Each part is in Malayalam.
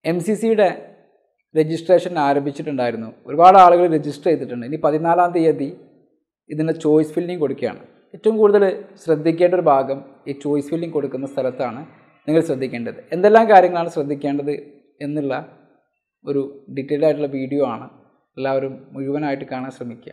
എം സി സിയുടെ രജിസ്ട്രേഷൻ ആരംഭിച്ചിട്ടുണ്ടായിരുന്നു ഒരുപാട് ആളുകൾ രജിസ്റ്റർ ചെയ്തിട്ടുണ്ട് ഇനി പതിനാലാം തീയതി ഇതിൻ്റെ ചോയ്സ് ഫില്ലിംഗ് കൊടുക്കുകയാണ് ഏറ്റവും കൂടുതൽ ശ്രദ്ധിക്കേണ്ട ഒരു ഭാഗം ഈ ചോയ്സ് ഫില്ലിംഗ് കൊടുക്കുന്ന സ്ഥലത്താണ് നിങ്ങൾ ശ്രദ്ധിക്കേണ്ടത് എന്തെല്ലാം കാര്യങ്ങളാണ് ശ്രദ്ധിക്കേണ്ടത് എന്നുള്ള ഒരു ഡീറ്റെയിൽഡ് ആയിട്ടുള്ള വീഡിയോ ആണ് എല്ലാവരും മുഴുവനായിട്ട് കാണാൻ ശ്രമിക്കുക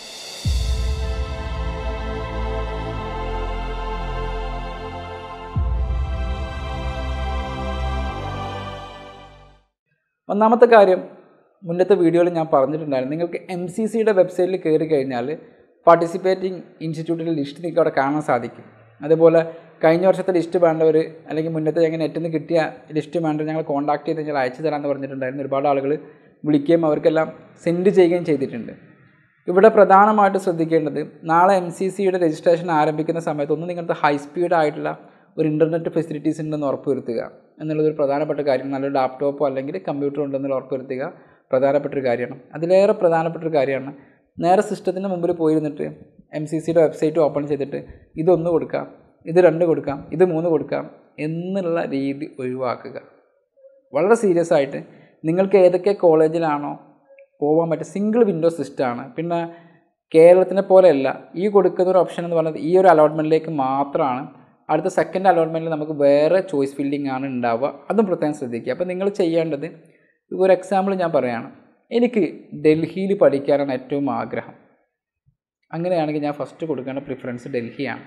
ഒന്നാമത്തെ കാര്യം മുന്നത്തെ വീഡിയോയിൽ ഞാൻ പറഞ്ഞിട്ടുണ്ടായിരുന്നു നിങ്ങൾക്ക് എം സി സിയുടെ വെബ്സൈറ്റിൽ കയറി കഴിഞ്ഞാൽ പാർട്ടിസിപ്പേറ്റിംഗ് ഇൻസ്റ്റിറ്റ്യൂട്ടിൻ്റെ ലിസ്റ്റ് നിങ്ങൾക്ക് അവിടെ കാണാൻ സാധിക്കും അതുപോലെ കഴിഞ്ഞ വർഷത്തെ ലിസ്റ്റ് വേണ്ടവർ അല്ലെങ്കിൽ മുന്നത്തെ ഞങ്ങൾ നെറ്റിൽ നിന്ന് കിട്ടിയ ലിസ്റ്റ് വേണ്ടവർ ഞങ്ങൾ കോൺടാക്ട് ചെയ്ത് ഞങ്ങൾ അയച്ചു തരാമെന്ന് പറഞ്ഞിട്ടുണ്ടായിരുന്നു ഒരുപാട് ആളുകൾ വിളിക്കുകയും അവർക്കെല്ലാം സെൻഡ് ചെയ്യുകയും ചെയ്തിട്ടുണ്ട് ഇവിടെ പ്രധാനമായിട്ട് ശ്രദ്ധിക്കേണ്ടത് നാളെ എം സി സിയുടെ രജിസ്ട്രേഷൻ ആരംഭിക്കുന്ന സമയത്ത് ഒന്ന് നിങ്ങളുടെ ഹൈ സ്പീഡ് ആയിട്ടുള്ള ഒരു ഇൻ്റർനെറ്റ് ഫെസിലിറ്റീസ് ഉണ്ടെന്ന് ഉറപ്പുവരുത്തുക എന്നുള്ളതൊരു പ്രധാനപ്പെട്ട കാര്യം നല്ലൊരു ലാപ്ടോപ്പോ അല്ലെങ്കിൽ കമ്പ്യൂട്ടർ ഉണ്ടെന്നുള്ള ഉറപ്പുവരുത്തുക പ്രധാനപ്പെട്ട ഒരു കാര്യമാണ് അതിലേറെ പ്രധാനപ്പെട്ട ഒരു കാര്യമാണ് നേരെ സിസ്റ്റത്തിൻ്റെ മുമ്പിൽ പോയിരുന്നിട്ട് എം സി സിയുടെ വെബ്സൈറ്റ് ഓപ്പൺ ചെയ്തിട്ട് ഇതൊന്ന് കൊടുക്കാം ഇത് രണ്ട് കൊടുക്കാം ഇത് മൂന്ന് കൊടുക്കാം എന്നുള്ള രീതി ഒഴിവാക്കുക വളരെ സീരിയസ് ആയിട്ട് നിങ്ങൾക്ക് ഏതൊക്കെ കോളേജിലാണോ പോകാൻ പറ്റുക സിംഗിൾ വിൻഡോ സിസ്റ്റമാണ് പിന്നെ കേരളത്തിനെ പോലെയല്ല ഈ കൊടുക്കുന്ന ഒരു ഓപ്ഷൻ എന്ന് പറയുന്നത് ഈ ഒരു അലോട്ട്മെൻറ്റിലേക്ക് മാത്രമാണ് അടുത്ത സെക്കൻഡ് അലോട്ട്മെൻറ്റിൽ നമുക്ക് വേറെ ചോയ്സ് ഫില്ലിംഗ് ആണ് ഉണ്ടാവുക അതും പ്രത്യേകം ശ്രദ്ധിക്കുക അപ്പോൾ നിങ്ങൾ ചെയ്യേണ്ടത് ഒരു എക്സാമ്പിൾ ഞാൻ പറയുകയാണ് എനിക്ക് ഡൽഹിയിൽ പഠിക്കാനാണ് ഏറ്റവും ആഗ്രഹം അങ്ങനെയാണെങ്കിൽ ഞാൻ ഫസ്റ്റ് കൊടുക്കേണ്ട പ്രിഫറൻസ് ഡൽഹിയാണ്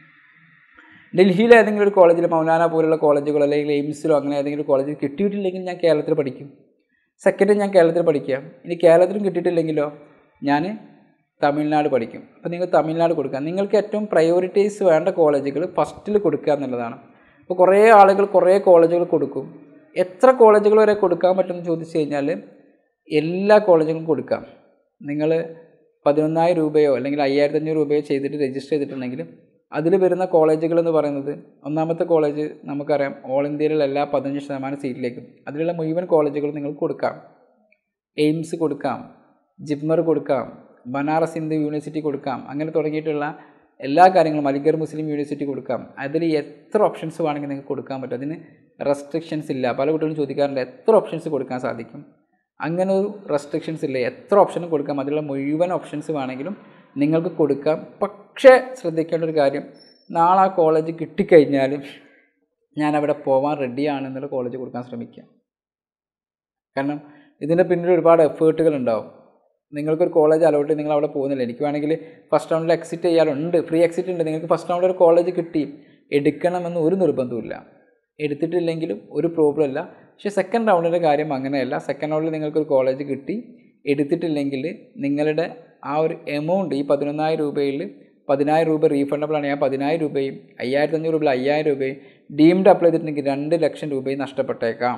ഡൽഹിയിലെ ഏതെങ്കിലും ഒരു കോളേജിൽ മൗലാന പോലുള്ള കോളേജുകൾ അല്ലെങ്കിൽ എയിംസിലോ അങ്ങനെ ഏതെങ്കിലും ഒരു കോളേജിൽ കിട്ടിയിട്ടില്ലെങ്കിൽ ഞാൻ കേരളത്തിൽ പഠിക്കും സെക്കൻഡ് ഞാൻ കേരളത്തിൽ പഠിക്കാം ഇനി കേരളത്തിലും കിട്ടിയിട്ടില്ലെങ്കിലോ ഞാൻ തമിഴ്നാട് പഠിക്കും അപ്പോൾ നിങ്ങൾ തമിഴ്നാട് കൊടുക്കുക നിങ്ങൾക്ക് ഏറ്റവും പ്രയോറിറ്റൈസ് വേണ്ട കോളേജുകൾ ഫസ്റ്റിൽ കൊടുക്കുക എന്നുള്ളതാണ് അപ്പോൾ കുറേ ആളുകൾ കുറേ കോളേജുകൾ കൊടുക്കും എത്ര കോളേജുകൾ വരെ കൊടുക്കാൻ പറ്റുമെന്ന് ചോദിച്ചു കഴിഞ്ഞാൽ എല്ലാ കോളേജുകളും കൊടുക്കാം നിങ്ങൾ പതിനൊന്നായിരം രൂപയോ അല്ലെങ്കിൽ അയ്യായിരത്തി അഞ്ഞൂറ് രൂപയോ ചെയ്തിട്ട് രജിസ്റ്റർ ചെയ്തിട്ടുണ്ടെങ്കിൽ അതിൽ വരുന്ന കോളേജുകൾ എന്ന് പറയുന്നത് ഒന്നാമത്തെ കോളേജ് നമുക്കറിയാം ഓൾ ഇന്ത്യയിലുള്ള എല്ലാ പതിനഞ്ച് ശതമാനം സീറ്റിലേക്കും അതിലുള്ള മുഴുവൻ കോളേജുകളും നിങ്ങൾക്ക് കൊടുക്കാം എയിംസ് കൊടുക്കാം ജിപ്മർ കൊടുക്കാം ബനാറസ് ഹിന്ദു യൂണിവേഴ്സിറ്റി കൊടുക്കാം അങ്ങനെ തുടങ്ങിയിട്ടുള്ള എല്ലാ കാര്യങ്ങളും അലിഗർ മുസ്ലിം യൂണിവേഴ്സിറ്റി കൊടുക്കാം അതിൽ എത്ര ഓപ്ഷൻസ് വേണമെങ്കിൽ നിങ്ങൾക്ക് കൊടുക്കാൻ പറ്റും അതിന് റെസ്ട്രിക്ഷൻസ് ഇല്ല പല കുട്ടികളും ചോദിക്കാറുണ്ട് എത്ര ഓപ്ഷൻസ് കൊടുക്കാൻ സാധിക്കും അങ്ങനെ ഒരു റെസ്ട്രിക്ഷൻസ് ഇല്ല എത്ര ഓപ്ഷനും കൊടുക്കാം അതിലുള്ള മുഴുവൻ ഓപ്ഷൻസ് വേണമെങ്കിലും നിങ്ങൾക്ക് കൊടുക്കാം പക്ഷേ ശ്രദ്ധിക്കേണ്ട ഒരു കാര്യം നാളെ ആ കോളേജ് കിട്ടിക്കഴിഞ്ഞാൽ ഞാൻ അവിടെ പോകാൻ റെഡിയാണ് എന്നുള്ള കോളേജ് കൊടുക്കാൻ ശ്രമിക്കുക കാരണം ഇതിൻ്റെ പിന്നിൽ ഒരുപാട് എഫേർട്ടുകൾ ഉണ്ടാവും നിങ്ങൾക്കൊരു കോളേജ് അലോട്ട് ചെയ്ത് നിങ്ങൾ അവിടെ പോകുന്നില്ല എനിക്ക് വേണമെങ്കിൽ ഫസ്റ്റ് റൗണ്ടിൽ എക്സിറ്റ് ചെയ്യാറുണ്ട് ഫ്രീ എക്സിറ്റ് ഉണ്ട് നിങ്ങൾക്ക് ഫസ്റ്റ് റൗണ്ടിൽ ഒരു കോളേജ് കിട്ടി എടുക്കണമെന്ന് ഒരു നിർബന്ധവുമില്ല എടുത്തിട്ടില്ലെങ്കിലും ഒരു പ്രോബ്ലം ഇല്ല പക്ഷേ സെക്കൻഡ് റൗണ്ടിൻ്റെ കാര്യം അങ്ങനെയല്ല സെക്കൻഡ് റൗണ്ടിൽ നിങ്ങൾക്കൊരു കോളേജ് കിട്ടി എടുത്തിട്ടില്ലെങ്കിൽ നിങ്ങളുടെ ആ ഒരു എമൗണ്ട് ഈ പതിനൊന്നായിരം രൂപയിൽ പതിനായിരം രൂപ റീഫണ്ടബിൾ ആണ് ഞാൻ പതിനായിരം രൂപയും അയ്യായിരത്തി അഞ്ഞൂറ് രൂപയിൽ അയ്യായിരം രൂപയും ഡീംഡ് അപ്ലൈ ചെയ്തിട്ടുണ്ടെങ്കിൽ രണ്ട് ലക്ഷം രൂപയും നഷ്ടപ്പെട്ടേക്കാം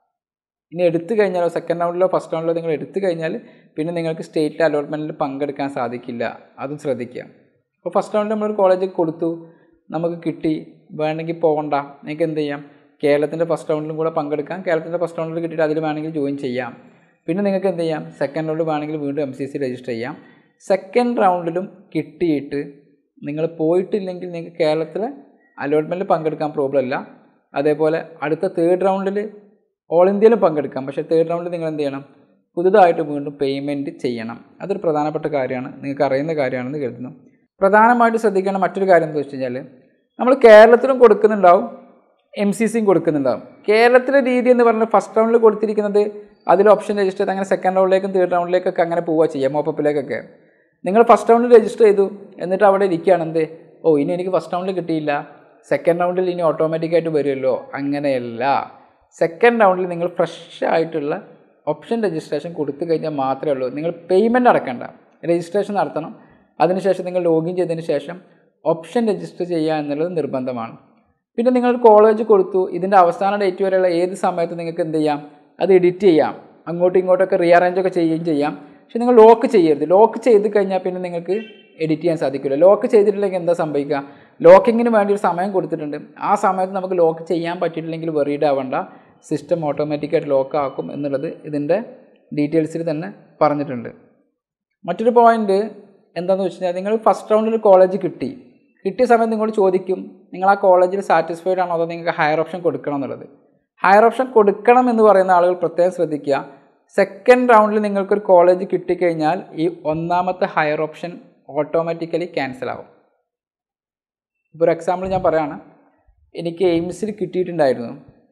ഇനി എടുത്തു കഴിഞ്ഞാലോ സെക്കൻഡ് റൗണ്ടിലോ ഫസ്റ്റ് റൗണ്ടിലോ നിങ്ങൾ എടുത്തു കഴിഞ്ഞാൽ പിന്നെ നിങ്ങൾക്ക് സ്റ്റേറ്റ് അലോട്ട്മെൻറ്റിൽ പങ്കെടുക്കാൻ സാധിക്കില്ല അതും ശ്രദ്ധിക്കുക അപ്പോൾ ഫസ്റ്റ് റൗണ്ടിൽ നമ്മളൊരു കോളേജിൽ കൊടുത്തു നമുക്ക് കിട്ടി വേണമെങ്കിൽ പോകണ്ട നിങ്ങൾക്ക് എന്ത് ചെയ്യാം കേരളത്തിൻ്റെ ഫസ്റ്റ് റൗണ്ടിലും കൂടെ പങ്കെടുക്കാം കേരളത്തിൻ്റെ ഫസ്റ്റ് റൗണ്ടിൽ കിട്ടിയിട്ട് അതിൽ വേണമെങ്കിൽ ജോയിൻ ചെയ്യാം പിന്നെ നിങ്ങൾക്ക് എന്ത് ചെയ്യാം സെക്കൻഡ് റൗണ്ട് വേണമെങ്കിൽ വീണ്ടും എം സി സി രജിസ്റ്റർ ചെയ്യാം സെക്കൻഡ് റൗണ്ടിലും കിട്ടിയിട്ട് നിങ്ങൾ പോയിട്ടില്ലെങ്കിൽ നിങ്ങൾക്ക് കേരളത്തിലെ അലോട്ട്മെൻറ്റിൽ പങ്കെടുക്കാൻ പ്രോബ്ലം ഇല്ല അതേപോലെ അടുത്ത തേർഡ് റൗണ്ടിൽ ഓൾ ഇന്ത്യയിലും പങ്കെടുക്കാം പക്ഷേ തേർഡ് റൗണ്ടിൽ നിങ്ങൾ എന്ത് ചെയ്യണം പുതുതായിട്ട് വീണ്ടും പേയ്മെൻറ്റ് ചെയ്യണം അതൊരു പ്രധാനപ്പെട്ട കാര്യമാണ് നിങ്ങൾക്ക് അറിയുന്ന കാര്യമാണെന്ന് കരുതുന്നു പ്രധാനമായിട്ട് ശ്രദ്ധിക്കേണ്ട മറ്റൊരു കാര്യം എന്താ വെച്ച് കഴിഞ്ഞാൽ നമ്മൾ കേരളത്തിലും കൊടുക്കുന്നുണ്ടാവും എം സി സിയും കൊടുക്കുന്നുണ്ടാവും കേരളത്തിലെ രീതി എന്ന് പറഞ്ഞാൽ ഫസ്റ്റ് റൗണ്ടിൽ കൊടുത്തിരിക്കുന്നത് അതിൽ ഓപ്ഷൻ രജിസ്റ്റർ ചെയ്ത് അങ്ങനെ സെക്കൻഡ് റൗണ്ടിലേക്കും തേർഡ് റൗണ്ടിലേക്കൊക്കെ അങ്ങനെ പോവുക ചെയ്യാം മോപ്പപ്പിലേക്കൊക്കെ നിങ്ങൾ ഫസ്റ്റ് റൗണ്ടിൽ രജിസ്റ്റർ ചെയ്തു എന്നിട്ട് അവിടെ ഇരിക്കുകയാണ് എന്ത് ഓ ഇനി എനിക്ക് ഫസ്റ്റ് റൗണ്ടിൽ കിട്ടിയില്ല സെക്കൻഡ് റൗണ്ടിൽ ഇനി ഓട്ടോമാറ്റിക്കായിട്ട് വരുമല്ലോ അങ്ങനെയല്ല സെക്കൻഡ് റൗണ്ടിൽ നിങ്ങൾ ഫ്രഷ് ആയിട്ടുള്ള ഓപ്ഷൻ രജിസ്ട്രേഷൻ കൊടുത്തു കഴിഞ്ഞാൽ മാത്രമേ ഉള്ളൂ നിങ്ങൾ പേയ്മെൻറ്റ് അടക്കണ്ട രജിസ്ട്രേഷൻ നടത്തണം അതിനുശേഷം നിങ്ങൾ ലോഗിൻ ചെയ്തതിന് ശേഷം ഓപ്ഷൻ രജിസ്റ്റർ ചെയ്യുക എന്നുള്ളത് നിർബന്ധമാണ് പിന്നെ നിങ്ങൾ കോളേജ് കൊടുത്തു ഇതിൻ്റെ അവസാന ഡേറ്റ് വരെയുള്ള ഏത് സമയത്ത് നിങ്ങൾക്ക് എന്ത് ചെയ്യാം അത് എഡിറ്റ് ചെയ്യാം അങ്ങോട്ടും ഇങ്ങോട്ടൊക്കെ റീഅറേഞ്ച് ഒക്കെ ചെയ്യുകയും ചെയ്യാം പക്ഷെ നിങ്ങൾ ലോക്ക് ചെയ്യരുത് ലോക്ക് ചെയ്ത് കഴിഞ്ഞാൽ പിന്നെ നിങ്ങൾക്ക് എഡിറ്റ് ചെയ്യാൻ സാധിക്കില്ല ലോക്ക് ചെയ്തിട്ടില്ലെങ്കിൽ എന്താ സംഭവിക്കുക ലോക്കിങ്ങിന് വേണ്ടി ഒരു സമയം കൊടുത്തിട്ടുണ്ട് ആ സമയത്ത് നമുക്ക് ലോക്ക് ചെയ്യാൻ പറ്റിയിട്ടില്ലെങ്കിൽ വെറീഡ് ആവേണ്ട സിസ്റ്റം ഓട്ടോമാറ്റിക്കായിട്ട് ലോക്ക് ആക്കും എന്നുള്ളത് ഇതിൻ്റെ ഡീറ്റെയിൽസിൽ തന്നെ പറഞ്ഞിട്ടുണ്ട് മറ്റൊരു പോയിന്റ് എന്താണെന്ന് വെച്ച് കഴിഞ്ഞാൽ നിങ്ങൾ ഫസ്റ്റ് റൗണ്ടിൽ കോളേജ് കിട്ടി കിട്ടിയ സമയത്ത് നിങ്ങളോട് ചോദിക്കും നിങ്ങൾ ആ കോളേജിൽ സാറ്റിസ്ഫൈഡ് ആണോ അതോ നിങ്ങൾക്ക് ഹയർ ഓപ്ഷൻ കൊടുക്കണം എന്നുള്ളത് ഹയർ ഓപ്ഷൻ കൊടുക്കണം എന്ന് പറയുന്ന ആളുകൾ പ്രത്യേകം ശ്രദ്ധിക്കുക സെക്കൻഡ് റൗണ്ടിൽ നിങ്ങൾക്കൊരു കോളേജ് കിട്ടിക്കഴിഞ്ഞാൽ ഈ ഒന്നാമത്തെ ഹയർ ഓപ്ഷൻ ഓട്ടോമാറ്റിക്കലി ക്യാൻസൽ ആവും ഇപ്പോൾ ഒരു എക്സാമ്പിൾ ഞാൻ പറയുകയാണ് എനിക്ക് എയിംസിൽ കിട്ടിയിട്ടുണ്ടായിരുന്നു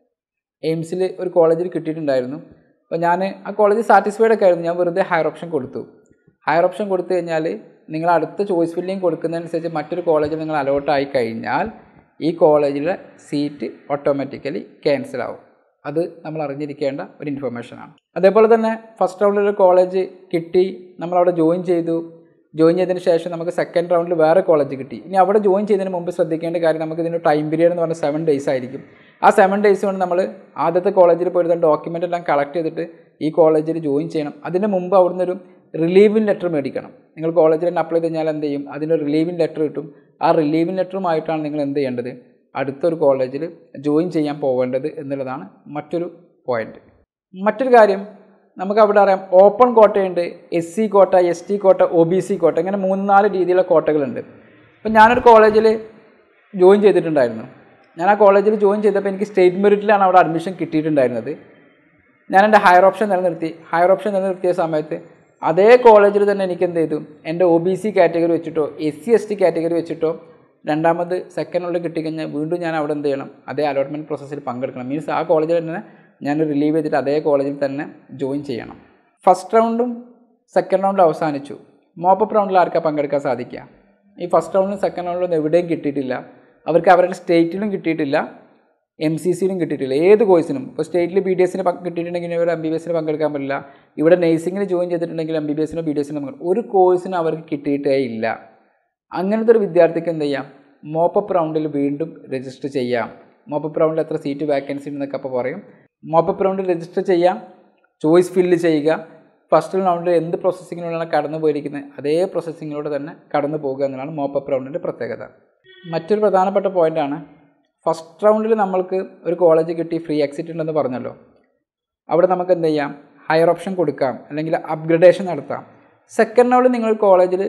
എയിംസിൽ ഒരു കോളേജിൽ കിട്ടിയിട്ടുണ്ടായിരുന്നു അപ്പോൾ ഞാൻ ആ കോളേജ് സാറ്റിസ്ഫൈഡ് ഒക്കെ ആയിരുന്നു ഞാൻ വെറുതെ ഹയർ ഓപ്ഷൻ കൊടുത്തു ഹയർ ഓപ്ഷൻ കൊടുത്തു കഴിഞ്ഞാൽ നിങ്ങൾ അടുത്ത ചോയ്സ് ഫില്ലിംഗ് കൊടുക്കുന്നതനുസരിച്ച് മറ്റൊരു കോളേജിൽ നിങ്ങൾ അലോട്ട് ആയി കഴിഞ്ഞാൽ ഈ കോളേജിലെ സീറ്റ് ഓട്ടോമാറ്റിക്കലി ക്യാൻസൽ ആവും അത് നമ്മൾ അറിഞ്ഞിരിക്കേണ്ട ഒരു ഇൻഫർമേഷനാണ് അതേപോലെ തന്നെ ഫസ്റ്റ് റൗണ്ടിൽ ഒരു കോളേജ് കിട്ടി നമ്മളവിടെ ജോയിൻ ചെയ്തു ജോയിൻ ചെയ്തതിന് ശേഷം നമുക്ക് സെക്കൻഡ് റൗണ്ടിൽ വേറെ കോളേജ് കിട്ടി ഇനി അവിടെ ജോയിൻ ചെയ്തതിന് മുമ്പ് ശ്രദ്ധിക്കേണ്ട കാര്യം നമുക്ക് ഇതിന് ടൈം പീരിയഡ് എന്ന് പറഞ്ഞാൽ സെവൻ ഡേയ്സ് ആയിരിക്കും ആ സെവൻ ഡേയ്സ് കൊണ്ട് നമ്മൾ ആദ്യത്തെ കോളേജിൽ പോയിട്ട് ഡോക്യുമെൻ്റ് എല്ലാം കളക്ട് ചെയ്തിട്ട് ഈ കോളേജിൽ ജോയിൻ ചെയ്യണം അതിന് മുമ്പ് അവിടുന്ന് ഒരു റിലീവിംഗ് ലെറ്റർ മേടിക്കണം നിങ്ങൾ കോളേജിൽ തന്നെ അപ്ലൈ ചെയ്ത് കഴിഞ്ഞാൽ എന്ത് ചെയ്യും അതിന് റിലീവിംഗ് ലെറ്റർ കിട്ടും ആ റിലീവിംഗ് ലെറ്ററുമായിട്ടാണ് നിങ്ങൾ എന്ത് ചെയ്യേണ്ടത് അടുത്തൊരു കോളേജിൽ ജോയിൻ ചെയ്യാൻ പോകേണ്ടത് എന്നുള്ളതാണ് മറ്റൊരു പോയിന്റ് മറ്റൊരു കാര്യം നമുക്ക് അവിടെ അറിയാം ഓപ്പൺ കോട്ടയുണ്ട് S C quota S T quota O B C quota ഇങ്ങനെ മൂന്ന് നാല് രീതിയിലുള്ള കോട്ടകളുണ്ട് അപ്പം ഞാനൊരു കോളേജിൽ ജോയിൻ ചെയ്തിട്ടുണ്ടായിരുന്നു ഞാൻ ആ കോളേജിൽ ജോയിൻ ചെയ്തപ്പോൾ എനിക്ക് സ്റ്റേറ്റ് മെറിറ്റിലാണ് അവിടെ അഡ്മിഷൻ കിട്ടിയിട്ടുണ്ടായിരുന്നത് ഞാൻ എൻ്റെ ഹയർ ഓപ്ഷൻ നിലനിർത്തി ഹയർ ഓപ്ഷൻ നിലനിർത്തിയ സമയത്ത് അതേ കോളേജിൽ തന്നെ എനിക്ക് എന്ത് ചെയ്തു എൻ്റെ ഒ ബി സി കാറ്റഗറി വെച്ചിട്ടോ S C S T category വെച്ചിട്ടോ രണ്ടാമത് സെക്കൻഡ് ഉള്ളിൽ കിട്ടിക്കഴിഞ്ഞാൽ വീണ്ടും ഞാൻ അവിടെ എന്ത് ചെയ്യണം അതേ അലോട്ട്മെൻറ്റ് പ്രോസസ്സിൽ പങ്കെടുക്കണം മീൻസ് ആ കോളേജിൽ തന്നെ ഞാൻ റിലീവ് ചെയ്തിട്ട് അതേ കോളേജിൽ തന്നെ ജോയിൻ ചെയ്യണം ഫസ്റ്റ് റൗണ്ടും സെക്കൻഡ് റൗണ്ടും അവസാനിച്ചു മോപ്പപ്പ് റൗണ്ടിൽ ആർക്കാ പങ്കെടുക്കാൻ സാധിക്കുക ഈ ഫസ്റ്റ് റൗണ്ടിലും സെക്കൻഡ് റൗണ്ടിലും എവിടെയും കിട്ടിയിട്ടില്ല അവർക്ക് അവരുടെ സ്റ്റേറ്റിലും കിട്ടിയിട്ടില്ല എം സി സിയിലും കിട്ടിയിട്ടില്ല ഏത് കോഴ്സിനും ഇപ്പോൾ സ്റ്റേറ്റിൽ ബി ഡി എസിന് കിട്ടിയിട്ടുണ്ടെങ്കിൽ ഇവർ എം ബി ബി എസിന് പങ്കെടുക്കാൻ പറ്റില്ല ഇവിടെ നേഴ്സിങ്ങിന് ജോയിൻ ചെയ്തിട്ടുണ്ടെങ്കിൽ എം ബി ബി എസിനോ ബി ഡി എസിനോ പങ്കെടുക്കും ഒരു കോഴ്സിനും അവർക്ക് കിട്ടിയിട്ടേ ഇല്ല അങ്ങനത്തെ ഒരു വിദ്യാർത്ഥിക്ക് എന്ത് ചെയ്യാം മോപ്പപ്പ് റൗണ്ടിൽ വീണ്ടും രജിസ്റ്റർ ചെയ്യാം മോപ്പപ്പ് റൗണ്ടിൽ എത്ര സീറ്റ് വാക്കൻസി ഉണ്ടെന്നൊക്കെ അപ്പോൾ പറയും മോപ്പപ്പ് റൗണ്ടിൽ രജിസ്റ്റർ ചെയ്യാം ചോയ്സ് ഫില്ല് ചെയ്യുക ഫസ്റ്റ് റൗണ്ടിൽ എന്ത് പ്രോസസ്സിങ്ങിലൂടെയാണ് കടന്നു പോയിരിക്കുന്നത് അതേ പ്രോസസ്സിങ്ങിലൂടെ തന്നെ കടന്നു പോകുക എന്നതാണ് മോപ്പപ്പ് റൗണ്ടിൻ്റെ പ്രത്യേകത മറ്റൊരു പ്രധാനപ്പെട്ട പോയിൻ്റാണ് ഫസ്റ്റ് റൗണ്ടിൽ നമ്മൾക്ക് ഒരു കോളേജ് കിട്ടി ഫ്രീ എക്സിറ്റ് ഉണ്ടെന്ന് പറഞ്ഞല്ലോ അവിടെ നമുക്ക് എന്ത് ചെയ്യാം ഹയർ ഓപ്ഷൻ കൊടുക്കാം അല്ലെങ്കിൽ അപ്ഗ്രഡേഷൻ നടത്താം സെക്കൻഡ് റൗണ്ടിൽ നിങ്ങൾ കോളേജിൽ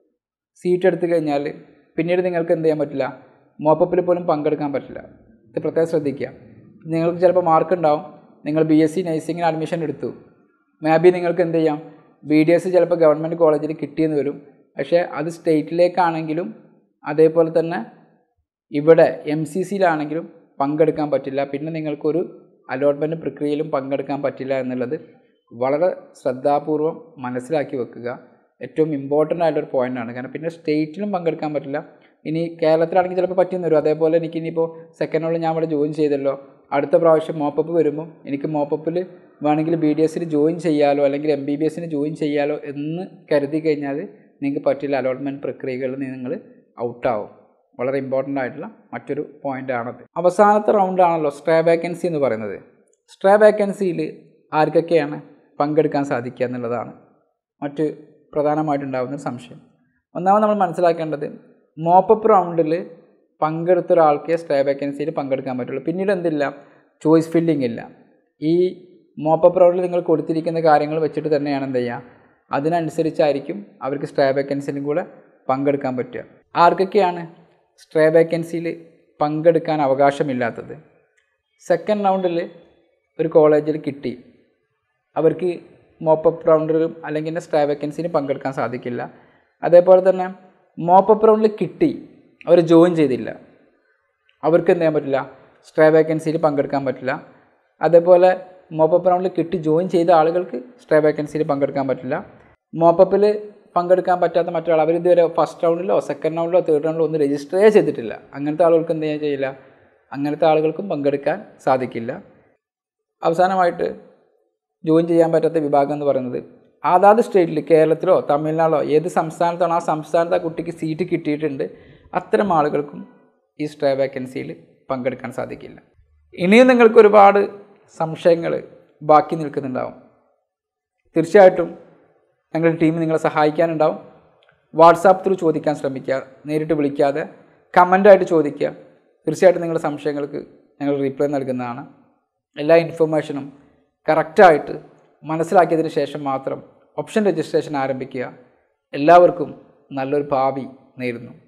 സീറ്റ് എടുത്തു കഴിഞ്ഞാൽ പിന്നീട് നിങ്ങൾക്ക് എന്ത് ചെയ്യാൻ പറ്റില്ല മോപ്പപ്പിൽ പോലും പങ്കെടുക്കാൻ പറ്റില്ല ഇത് പ്രത്യേകം ശ്രദ്ധിക്കുക നിങ്ങൾക്ക് ചിലപ്പോൾ മാർക്ക് ഉണ്ടാവും നിങ്ങൾ ബി എസ് സി നഴ്സിങ്ങിന് അഡ്മിഷൻ എടുത്തു മേ ബി നിങ്ങൾക്ക് എന്ത് ചെയ്യാം ബി ഡി എസ് ചിലപ്പോൾ ഗവൺമെൻറ് കോളേജിൽ കിട്ടിയെന്ന് വരും പക്ഷേ അത് സ്റ്റേറ്റിലേക്കാണെങ്കിലും അതേപോലെ തന്നെ ഇവിടെ എം സി സിയിലാണെങ്കിലും പങ്കെടുക്കാൻ പറ്റില്ല പിന്നെ നിങ്ങൾക്കൊരു അലോട്ട്മെൻറ്റ് പ്രക്രിയയിലും പങ്കെടുക്കാൻ പറ്റില്ല എന്നുള്ളത് വളരെ ശ്രദ്ധാപൂർവം മനസ്സിലാക്കി വെക്കുക ഏറ്റവും ഇമ്പോർട്ടൻ്റ് ആയിട്ടൊരു പോയിൻ്റാണ് കാരണം പിന്നെ സ്റ്റേറ്റിലും പങ്കെടുക്കാൻ പറ്റില്ല ഇനി കേരളത്തിലാണെങ്കിൽ ചിലപ്പോൾ പറ്റിയെന്ന് വരും അതേപോലെ എനിക്ക് ഇനിയിപ്പോൾ സെക്കൻഡ് ഞാൻ ഇവിടെ ജോയിൻ ചെയ്തല്ലോ അടുത്ത പ്രാവശ്യം മോപ്പപ്പ് വരുമ്പോൾ എനിക്ക് മോപ്പപ്പിൽ വേണമെങ്കിൽ ബി ഡി എസിന് ജോയിൻ ചെയ്യാലോ അല്ലെങ്കിൽ എം ബി ബി എസിന് ജോയിൻ ചെയ്യാലോ എന്ന് കരുതി കഴിഞ്ഞാൽ നിങ്ങൾക്ക് പറ്റില്ല അലോട്ട്മെൻറ്റ് പ്രക്രിയകളിൽ നിങ്ങൾ ഔട്ടാവും വളരെ ഇമ്പോർട്ടൻ്റ് ആയിട്ടുള്ള മറ്റൊരു പോയിൻ്റ് ആണത് അവസാനത്തെ റൗണ്ടാണല്ലോ സ്ട്രേ വേക്കൻസി എന്ന് പറയുന്നത് സ്ട്രേ വേക്കൻസിയിൽ ആർക്കൊക്കെയാണ് പങ്കെടുക്കാൻ സാധിക്കുക എന്നുള്ളതാണ് മറ്റ് പ്രധാനമായിട്ടുണ്ടാകുന്ന ഒരു സംശയം ഒന്നാമത് നമ്മൾ മനസ്സിലാക്കേണ്ടത് മോപ്പപ്പ് റൗണ്ടിൽ പങ്കെടുത്ത ഒരാൾക്കേ സ്ട്രേ വേക്കൻസിയിൽ പങ്കെടുക്കാൻ പറ്റുള്ളൂ പിന്നീട് എന്തില്ല ചോയ്സ് ഫില്ലിംഗ് ഇല്ല ഈ മോപ്പപ്പ് റൗണ്ടിൽ നിങ്ങൾ കൊടുത്തിരിക്കുന്ന കാര്യങ്ങൾ വെച്ചിട്ട് തന്നെയാണ് എന്ത് ചെയ്യുക അതിനനുസരിച്ചായിരിക്കും അവർക്ക് സ്ട്രേ വേക്കൻസിയിലും കൂടെ പങ്കെടുക്കാൻ പറ്റുക ആർക്കൊക്കെയാണ് സ്ട്രേ വേക്കൻസിയിൽ പങ്കെടുക്കാൻ അവകാശമില്ലാത്തത് സെക്കൻഡ് റൗണ്ടിൽ ഒരു കോളേജിൽ കിട്ടി അവർക്ക് മോപ്പപ്പ് റൗണ്ടിലും അല്ലെങ്കിൽ സ്ട്രേ വേക്കൻസിന് പങ്കെടുക്കാൻ സാധിക്കില്ല അതേപോലെ തന്നെ മോപ്പപ്പ് റൗണ്ടിൽ കിട്ടി അവർ ജോയിൻ ചെയ്തില്ല അവർക്ക് എന്ത് ചെയ്യാൻ പറ്റില്ല സ്ട്രേ വേക്കൻസിയിൽ പങ്കെടുക്കാൻ പറ്റില്ല അതേപോലെ മോപ്പപ്പ് റൗണ്ടിൽ കിട്ടി ജോയിൻ ചെയ്ത ആളുകൾക്ക് സ്ട്രേ വേക്കൻസിയിൽ പങ്കെടുക്കാൻ പറ്റില്ല മോപ്പപ്പിൽ പങ്കെടുക്കാൻ പറ്റാത്ത മറ്റൊരാൾ അവർ ഇതുവരെ ഫസ്റ്റ് റൗണ്ടിലോ സെക്കൻഡ് റൗണ്ടിലോ തേർഡ് റൗണ്ടിലോ ഒന്നും രജിസ്റ്ററേ ചെയ്തിട്ടില്ല അങ്ങനത്തെ ആളുകൾക്ക് എന്ത് ചെയ്യാൻ ചെയ്യില്ല അങ്ങനത്തെ ആളുകൾക്കും പങ്കെടുക്കാൻ സാധിക്കില്ല അവസാനമായിട്ട് ജോയിൻ ചെയ്യാൻ പറ്റാത്ത വിഭാഗം എന്ന് പറയുന്നത് അതാത് സ്റ്റേറ്റിൽ കേരളത്തിലോ തമിഴ്നാടോ ഏത് സംസ്ഥാനത്താണോ ആ സംസ്ഥാനത്ത് ആ കുട്ടിക്ക് സീറ്റ് കിട്ടിയിട്ടുണ്ട് അത്തരം ആളുകൾക്കും ഈ സ്ട്രേ വേക്കൻസിയിൽ പങ്കെടുക്കാൻ സാധിക്കില്ല ഇനിയും നിങ്ങൾക്ക് ഒരുപാട് സംശയങ്ങൾ ബാക്കി നിൽക്കുന്നുണ്ടാവും തീർച്ചയായിട്ടും ഞങ്ങളുടെ ടീം നിങ്ങളെ സഹായിക്കാനുണ്ടാവും വാട്സാപ്പ് ത്രൂ ചോദിക്കാൻ ശ്രമിക്കുക നേരിട്ട് വിളിക്കാതെ കമൻ്റായിട്ട് ചോദിക്കുക തീർച്ചയായിട്ടും നിങ്ങളുടെ സംശയങ്ങൾക്ക് ഞങ്ങൾ റീപ്ലൈ നൽകുന്നതാണ് എല്ലാ ഇൻഫർമേഷനും കറക്റ്റായിട്ട് മനസ്സിലാക്കിയതിന് ശേഷം മാത്രം ഓപ്ഷൻ രജിസ്ട്രേഷൻ ആരംഭിക്കുക എല്ലാവർക്കും നല്ലൊരു ഭാവി നേരുന്നു